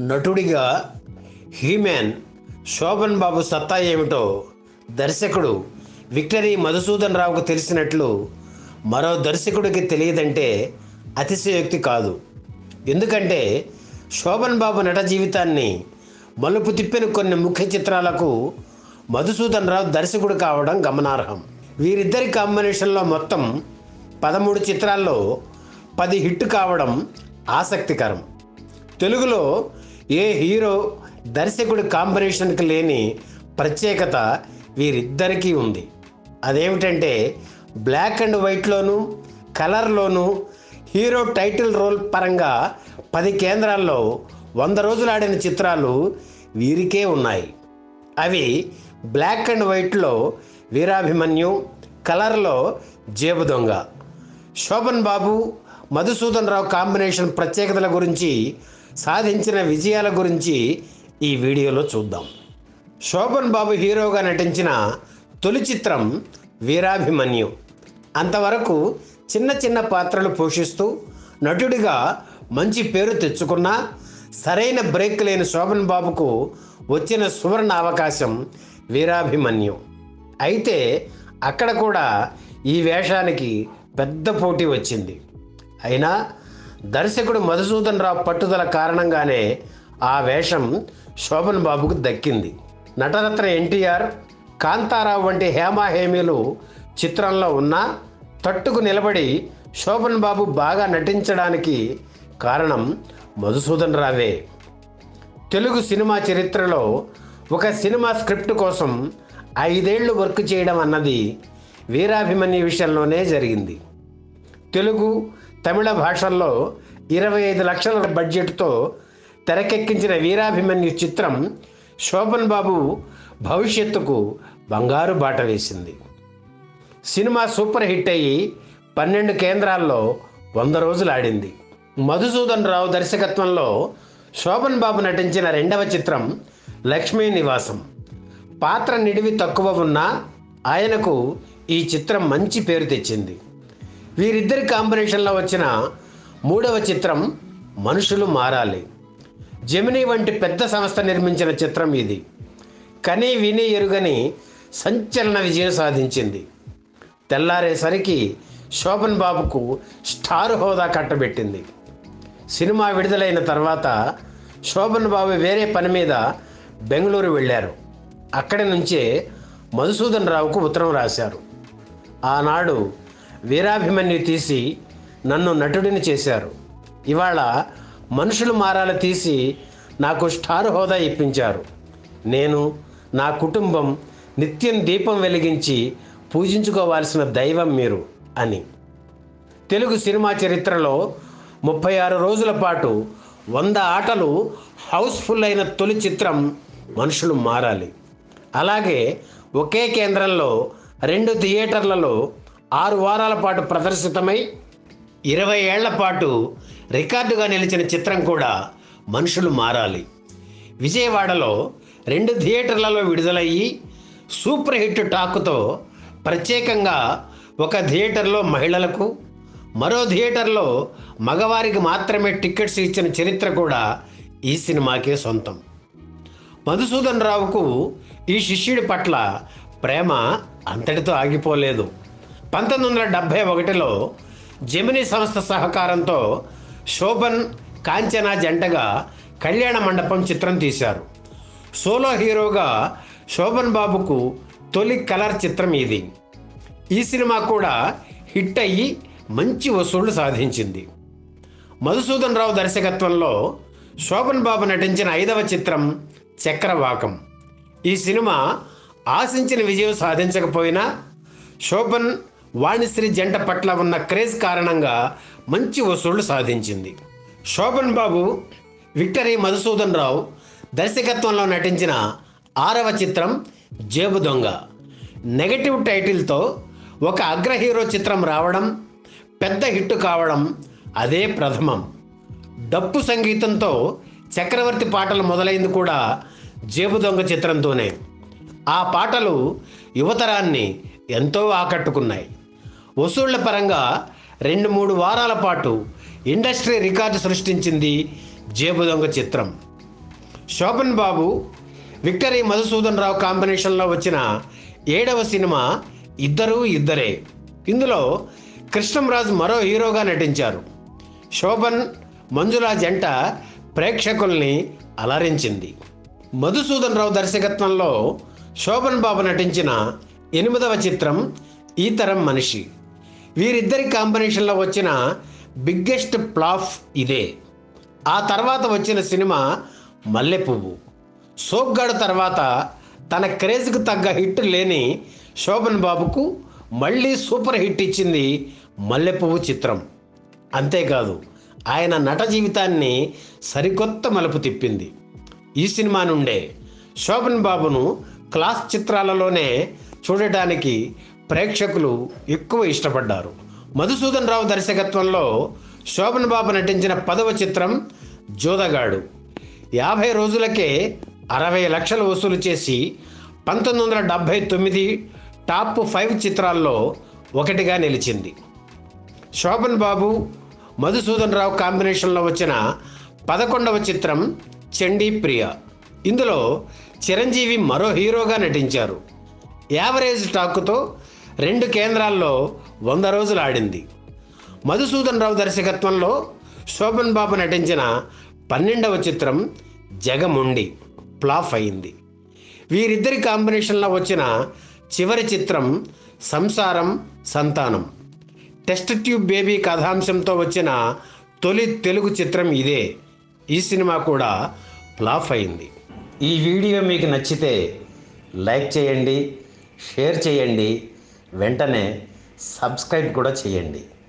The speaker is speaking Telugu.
నటుడిగా హ్యూమెన్ శోభన్ బాబు సత్తా ఏమిటో దర్శకుడు విక్టరీ మధుసూదన్ రావుకు తెలిసినట్లు మరో దర్శకుడికి తెలియదంటే అతిశయోక్తి కాదు ఎందుకంటే శోభన్ బాబు నట జీవితాన్ని మలుపు తిప్పిన కొన్ని ముఖ్య చిత్రాలకు మధుసూదన్ రావు దర్శకుడు కావడం గమనార్హం వీరిద్దరి కాంబినేషన్లో మొత్తం పదమూడు చిత్రాల్లో పది హిట్ కావడం ఆసక్తికరం తెలుగులో ఏ హీరో దర్శకుడి కాంబినేషన్కి లేని ప్రత్యేకత వీరిద్దరికీ ఉంది అదేమిటంటే బ్లాక్ అండ్ వైట్లోను కలర్లోను హీరో టైటిల్ రోల్ పరంగా పది కేంద్రాల్లో వంద రోజులు ఆడిన చిత్రాలు వీరికే ఉన్నాయి అవి బ్లాక్ అండ్ వైట్లో వీరాభిమన్యు కలర్లో జేబు దొంగ శోభన్ బాబు మధుసూదన్ రావు కాంబినేషన్ ప్రత్యేకతల గురించి సాధించిన విజయాల గురించి ఈ వీడియోలో చూద్దాం శోభన్ బాబు హీరోగా నటించిన తొలి చిత్రం వీరాభిమన్యు అంతవరకు చిన్న చిన్న పాత్రలు పోషిస్తూ నటుడిగా మంచి పేరు తెచ్చుకున్నా సరైన బ్రేక్ లేని శోభన్ బాబుకు వచ్చిన సువర్ణ అవకాశం వీరాభిమన్యు అయితే అక్కడ కూడా ఈ వేషానికి పెద్ద పోటీ వచ్చింది అయినా దర్శకుడు మధుసూదన్ రావు పట్టుదల కారణంగానే ఆ వేషం శోభన్ బాబుకు దక్కింది నటరత్న ఎన్టీఆర్ కాంతారావు వంటి హేమాహేమీలు చిత్రంలో ఉన్నా తట్టుకు నిలబడి శోభన్ బాబు బాగా నటించడానికి కారణం మధుసూదన్ రావే తెలుగు సినిమా చరిత్రలో ఒక సినిమా స్క్రిప్ట్ కోసం ఐదేళ్లు వర్క్ చేయడం అన్నది వీరాభిమన్యు విషయంలోనే జరిగింది తెలుగు తమిళ భాషల్లో ఇరవై ఐదు లక్షల బడ్జెట్తో తెరకెక్కించిన వీరాభిమన్యు చిత్రం శోభన్ బాబు భవిష్యత్తుకు బంగారు బాట వేసింది సినిమా సూపర్ హిట్ అయ్యి పన్నెండు కేంద్రాల్లో వంద రోజులు ఆడింది మధుసూదన్ రావు దర్శకత్వంలో శోభన్ బాబు నటించిన రెండవ చిత్రం లక్ష్మీ నివాసం పాత్ర నిడివి తక్కువ ఉన్నా ఆయనకు ఈ చిత్రం మంచి పేరు తెచ్చింది వీరిద్దరి కాంబినేషన్లో వచ్చిన మూడవ చిత్రం మనుషులు మారాలి జమినీ వంటి పెద్ద సంస్థ నిర్మించిన చిత్రం ఇది కని విని ఎరుగని సంచలన విజయం సాధించింది తెల్లారేసరికి శోభన్ బాబుకు స్టార్ హోదా కట్టబెట్టింది సినిమా విడుదలైన తర్వాత శోభన్ బాబు వేరే పని మీద బెంగళూరు వెళ్ళారు అక్కడి నుంచే మధుసూదన్ రావుకు ఉత్తరం రాశారు ఆనాడు వీరాభిమన్యు తీసి నన్ను నటుడిని చేశారు ఇవాళ మనుషులు మారాల తీసి నాకు స్టార్ హోదా ఇప్పించారు నేను నా కుటుంబం నిత్యం దీపం వెలిగించి పూజించుకోవాల్సిన దైవం మీరు అని తెలుగు సినిమా చరిత్రలో ముప్పై ఆరు రోజుల పాటు వంద ఆటలు హౌస్ఫుల్ అయిన తొలి చిత్రం మనుషులు మారాలి అలాగే ఒకే కేంద్రంలో రెండు థియేటర్లలో ఆరు వారాల పాటు ప్రదర్శితమై ఇరవై ఏళ్ల పాటు రికార్డుగా నిలిచిన చిత్రం కూడా మనుషులు మారాలి విజయవాడలో రెండు థియేటర్లలో విడుదలయ్యి సూపర్ హిట్ టాక్తో ప్రత్యేకంగా ఒక థియేటర్లో మహిళలకు మరో థియేటర్లో మగవారికి మాత్రమే టికెట్స్ ఇచ్చిన చరిత్ర కూడా ఈ సినిమాకే సొంతం మధుసూదన్ రావుకు ఈ శిష్యుడి పట్ల ప్రేమ అంతటితో ఆగిపోలేదు పంతొమ్మిది వందల డెబ్భై ఒకటిలో జెమినీ సంస్థ సహకారంతో శోభన్ కాంచనా జంటగా కళ్యాణ మండపం చిత్రం తీశారు సోలో హీరోగా శోభన్ బాబుకు తొలి కలర్ చిత్రం ఇది ఈ సినిమా కూడా హిట్ అయ్యి మంచి వసూళ్లు సాధించింది మధుసూదన్ రావు దర్శకత్వంలో శోభన్ బాబు నటించిన ఐదవ చిత్రం చక్రవాకం ఈ సినిమా ఆశించిన విజయం సాధించకపోయినా శోభన్ వాణిశ్రీ జంట పట్ల ఉన్న క్రేజ్ కారణంగా మంచి వసూళ్లు సాధించింది శోభన్ బాబు విక్టరీ మధుసూదన్ రావు దర్శకత్వంలో నటించిన ఆరవ చిత్రం జేబు దొంగ నెగటివ్ టైటిల్తో ఒక అగ్ర హీరో చిత్రం రావడం పెద్ద హిట్ కావడం అదే ప్రథమం డప్పు సంగీతంతో చక్రవర్తి పాటలు మొదలైంది కూడా జేబు దొంగ చిత్రంతోనే ఆ పాటలు యువతరాన్ని ఎంతో ఆకట్టుకున్నాయి వసూళ్ల పరంగా రెండు మూడు వారాల పాటు ఇండస్ట్రీ రికార్డు సృష్టించింది జేబు దొంగ చిత్రం శోభన్ బాబు విక్టరీ మధుసూదన్ రావు కాంబినేషన్లో వచ్చిన ఏడవ సినిమా ఇద్దరు ఇద్దరే ఇందులో కృష్ణంరాజు మరో హీరోగా నటించారు శోభన్ మంజులా జంట ప్రేక్షకుల్ని అలరించింది మధుసూదన్ రావు దర్శకత్వంలో శోభన్ బాబు నటించిన ఎనిమిదవ చిత్రం ఈ తరం మనిషి వీరిద్దరి కాంబినేషన్లో వచ్చిన బిగ్గెస్ట్ ప్లాఫ్ ఇదే ఆ తర్వాత వచ్చిన సినిమా మల్లెపువ్వు సోగ్గాడు తర్వాత తన క్రేజ్కు తగ్గ హిట్ లేని శోభన్ బాబుకు మళ్ళీ సూపర్ హిట్ ఇచ్చింది మల్లెపువ్వు చిత్రం అంతేకాదు ఆయన నట జీవితాన్ని సరికొత్త మలుపు తిప్పింది ఈ సినిమా నుండే శోభన్ బాబును క్లాస్ చిత్రాలలోనే చూడటానికి ప్రేక్షకులు ఎక్కువ ఇష్టపడ్డారు మధుసూదన్ రావు దర్శకత్వంలో శోభన్ బాబు నటించిన పదవ చిత్రం జోదగాడు యాభై రోజులకే అరవై లక్షలు వసూలు చేసి పంతొమ్మిది వందల డెబ్భై తొమ్మిది టాప్ ఫైవ్ చిత్రాల్లో ఒకటిగా నిలిచింది శోభన్ బాబు మధుసూదన్ రావు కాంబినేషన్లో వచ్చిన పదకొండవ చిత్రం చండీ ప్రియ ఇందులో చిరంజీవి మరో హీరోగా నటించారు యావరేజ్ టాక్తో రెండు కేంద్రాల్లో వంద రోజులు ఆడింది మధుసూదన్ రావు దర్శకత్వంలో శోభన్ బాబు నటించిన పన్నెండవ చిత్రం జగముండి ఫ్లాప్ అయింది వీరిద్దరి కాంబినేషన్లో వచ్చిన చివరి చిత్రం సంసారం సంతానం టెస్ట్ ట్యూబ్ బేబీ కథాంశంతో వచ్చిన తొలి తెలుగు చిత్రం ఇదే ఈ సినిమా కూడా ఫ్లాప్ అయింది ఈ వీడియో మీకు నచ్చితే లైక్ చేయండి షేర్ చేయండి వెంటనే సబ్స్క్రైబ్ కూడా చేయండి